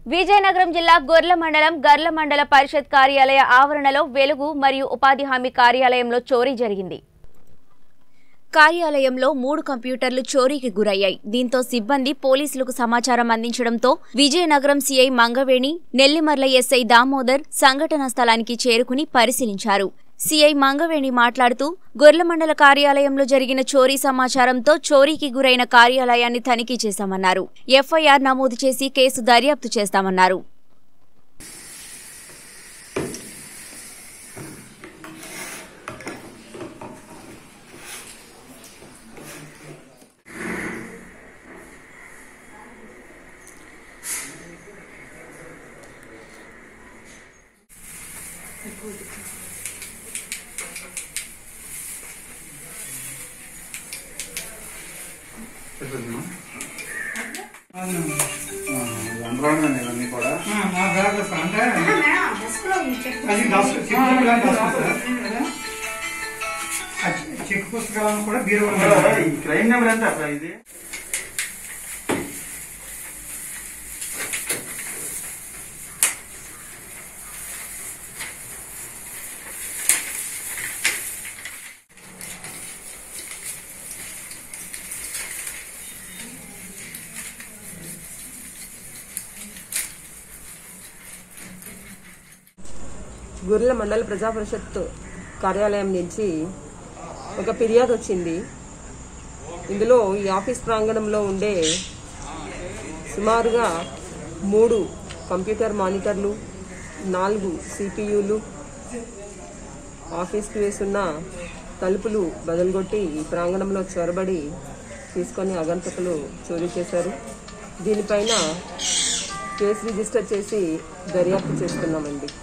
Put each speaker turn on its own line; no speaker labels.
విజయనగరం జిల్లా గొర్ల మండలం గర్ల మండల పరిషత్ కార్యాలయ ఆవరణలో వెలుగు మరియు ఉపాధి హామీ కార్యాలయంలో చోరీ జరిగింది కార్యాలయంలో మూడు కంప్యూటర్లు చోరీకి గురయ్యాయి దీంతో సిబ్బంది పోలీసులకు సమాచారం అందించడంతో విజయనగరం సీఐ మంగవేణి నెల్లిమర్ల ఎస్ఐ దామోదర్ సంఘటనా స్థలానికి చేరుకుని పరిశీలించారు సీఐ మంగవేణి మాట్లాడుతూ గొర్ల మండల కార్యాలయంలో జరిగిన చోరీ సమాచారంతో చోరీకి గురైన కార్యాలయాన్ని తనిఖీ చేశామన్నారు ఎఫ్ఐఆర్ నమోదు చేసి కేసు దర్యాప్తు చేస్తామన్నారు
రంధ్రాలు ఇవన్నీ కూడా
మా బ్యాగ్లో సార్ అంటే అది డస్ట్ చెక్ పుస్తకాలు డస్ట్ సార్ ఆ చె- చెక్ పుస్తకాలను కూడా బీరువాలో
ఈ క్రైమ్ నెంబర్ ఎంత అసలు ఇది
గుర్రెల మండల ప్రజా పరిషత్ కార్యాలయం నుంచి ఒక ఫిర్యాదు వచ్చింది ఇందులో ఈ ఆఫీస్ ప్రాంగణంలో ఉండే సుమారుగా మూడు కంప్యూటర్ మానిటర్లు నాలుగు సిపియులు ఆఫీస్కి వేసున్న తలుపులు బదలుగొట్టి ఈ ప్రాంగణంలో చొరబడి తీసుకొని అగంతకులు చోరీ చేశారు దీనిపైన కేసు రిజిస్టర్ చేసి దర్యాప్తు చేస్తున్నామండి